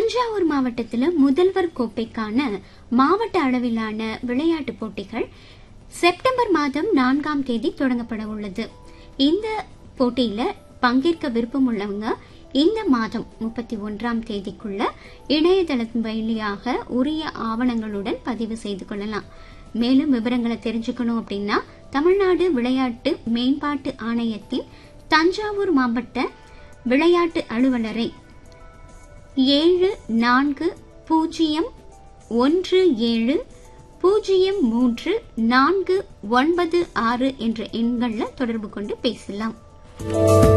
தஞ்சாவூர் மாவட்டத்தில் முதல்வர் கோப்பைக்கான மாவட்ட அளவிலான விளையாட்டுப் போட்டிகள் செப்டம்பர் மாதம் நான்காம் தேதி தொடங்கப்பட உள்ளது இந்த போட்டியில பங்கேற்க விருப்பம் உள்ளவங்க இந்த மாதம் முப்பத்தி ஒன்றாம் தேதிக்குள்ள இணையதளத்தின் வழியாக உரிய ஆவணங்களுடன் பதிவு செய்து கொள்ளலாம் மேலும் விவரங்களை தெரிஞ்சுக்கணும் அப்படின்னா தமிழ்நாடு விளையாட்டு மேம்பாட்டு ஆணையத்தின் தஞ்சாவூர் மாவட்ட விளையாட்டு அலுவலரை ஏழு நான்கு பூஜ்ஜியம் ஒன்று ஏழு பூஜ்ஜியம் மூன்று நான்கு ஒன்பது ஆறு என்ற எண்களில் தொடர்பு கொண்டு பேசலாம்